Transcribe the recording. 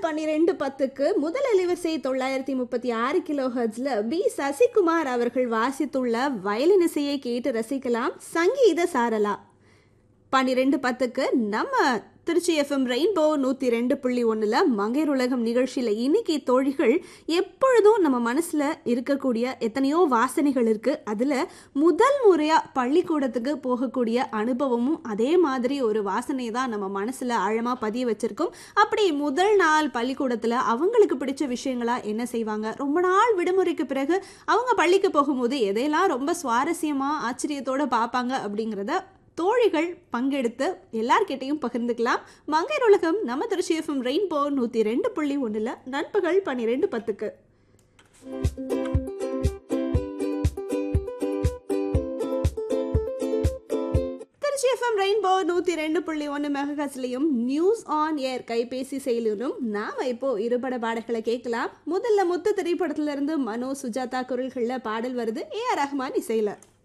பன்னிரெண்டு பத்துக்கு முதல் அலைவரிசை தொள்ளாயிரத்தி முப்பத்தி ஆறு கிலோ ஹர்ட்ஸ்ல பி சசிகுமார் அவர்கள் வாசித்துள்ள வயலின் இசையை கேட்டு ரசிக்கலாம் சங்கீத சாரலா பன்னிரெண்டு பத்துக்கு நம்ம திருச்சி எஃப்எம் ரெயின்போ நூற்றி ரெண்டு புள்ளி ஒன்றில் மங்கையர் உலகம் நிகழ்ச்சியில் இன்னைக்கு தோழிகள் எப்பொழுதும் நம்ம மனசில் இருக்கக்கூடிய எத்தனையோ வாசனைகள் இருக்குது அதில் முதல் முறையாக பள்ளிக்கூடத்துக்கு போகக்கூடிய அனுபவமும் அதே மாதிரி ஒரு வாசனை தான் நம்ம மனசில் ஆழமாக பதிய வச்சிருக்கோம் அப்படி முதல் நாள் பள்ளிக்கூடத்தில் அவங்களுக்கு பிடிச்ச விஷயங்களா என்ன செய்வாங்க ரொம்ப நாள் விடுமுறைக்கு பிறகு அவங்க பள்ளிக்கு போகும்போது எதையெல்லாம் ரொம்ப சுவாரஸ்யமாக ஆச்சரியத்தோடு பார்ப்பாங்க அப்படிங்கிறத தோழிகள் பங்கெடுத்து எல்லார்கிட்டையும் பகிர்ந்துக்கலாம் மங்கையர் உலகம் நம்ம திருச்சி எஃப்எம் ரெயின்போ நூற்றி ரெண்டு புள்ளி ஒன்றில் நண்பகல் பன்னிரெண்டு பத்துக்கு திருச்சி எஃப்எம் ரெயின்போ நூற்றி ரெண்டு புள்ளி ஒன்று மெகஹஸ்லையும் நியூஸ் ஆன் ஏர் கைபேசி செயலிலும் நாம் இப்போ இருபட பாடல்களை கேட்கலாம் முதல்ல முத்து திரைப்படத்துல இருந்து மனோ சுஜாதா குரல்களில் பாடல் வருது ஏ ஆர் ரஹ்மான் இசையில்